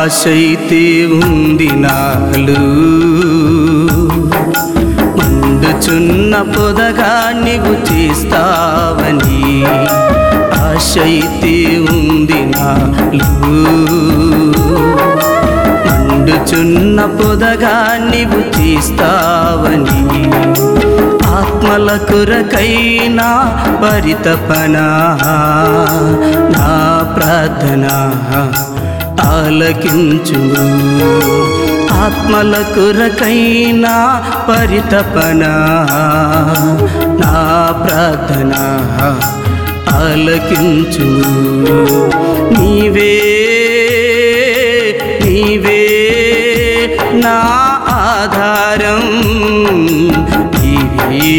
ఆశైతే ఉంది నాలు మండుచున్న పొదగా నీవు చేస్తావని ఆశైతే ఉంది నాలు మండుచున్న పొదగా నీవు చేస్తావని ఆత్మల కొరకైనా పరితపన నా ప్రార్థన ఆలకించు ఆత్మల కొరకైనా పరితపన నా ప్రార్థన ఆలకించు నీవే నీవే నా ఆధారం నీవే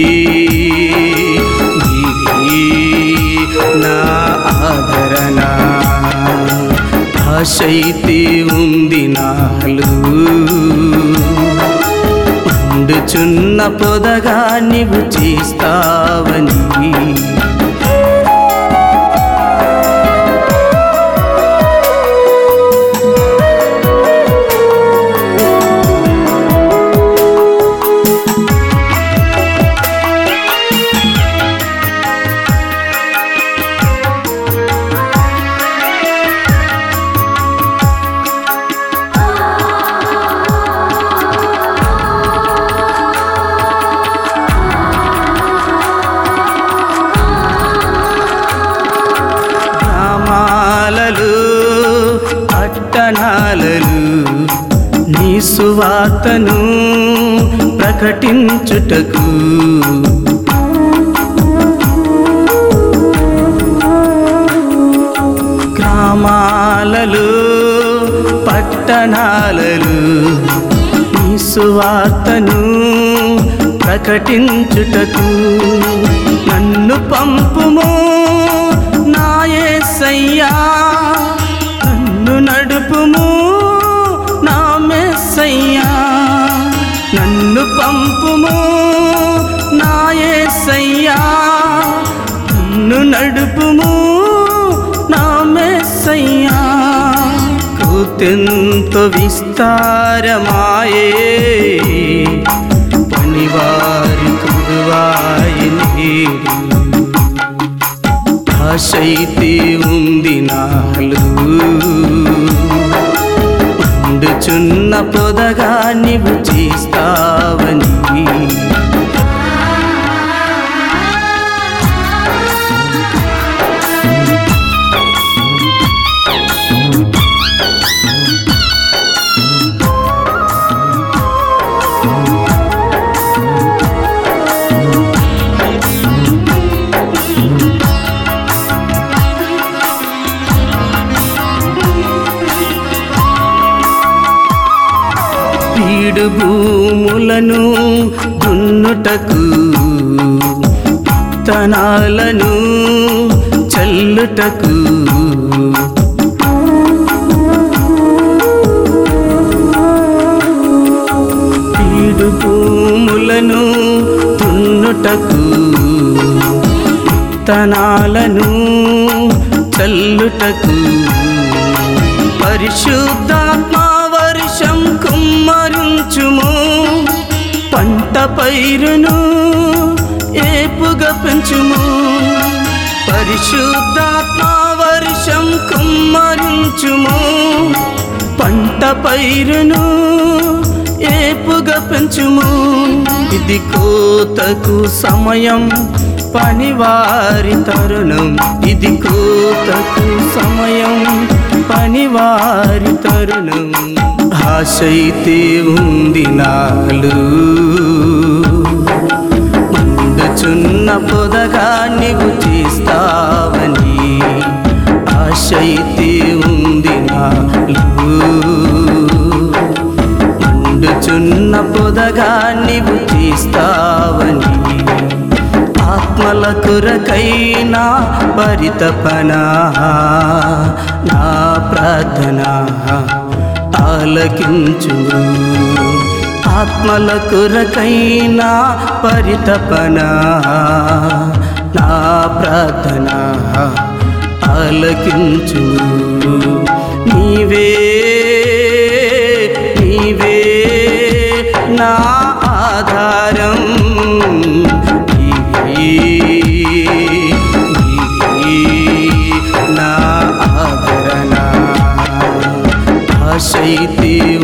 నీవే నా ఆదరణ ఆశైతే ఉంది నాలు మండుచున్న పొదగా నీవు చేస్తావని గ్రామాలలో పట్టణాలలో నీ సువార్తను ప్రకటించుటకు గ్రామాలలో పట్టణాలలో నీ సువార్తను ప్రకటించుటకు నన్ను పంపుము నాయసయ్యా నన్ను నడుపుము నా మెస్సయ్యా నన్ను పంపుము నాయసయ్యా నన్ను నడుపుము నా మెస్సయ్యా కూతెంతో విస్తారమాయే పనివారి కురువాయి నీరు ఆశైతే ఉంది నాలు మండుచున్న పొదగా నీవు చేస్తావని పీడు భూములను దున్నుటకు తనాలను చల్లుటకు పీడు భూములను దున్నుటకు తనాలను చల్లుటకు పరిశుద్ధాత్మ వర్షం కుమ్మరించుము పంట పైరును ఏపుగా పెంచుము పరిశుద్ధాత్మ వర్షం కుమ్మరించుము పంట పైరును ఏపుగా పెంచుము ఇది కోతకు సమయం పనివారి తరుణం ఇది కోతకు సమయం పనివారి తరుణం ఆశైతే ఉంది నాలు మండుచున్న పొదగా నీవు చేస్తావని ఆశైతే ఉంది నాలు మండుచున్న పొదగా నీవు చేస్తావని ఆత్మల కొరకైనా పరితపన నా ప్రార్థన ఆలకించు ఆత్మల కొరకైనా పరితపన నా ప్రార్థన ఆలకించు నీవే నీవే నా ఆదరణ ఆశైతే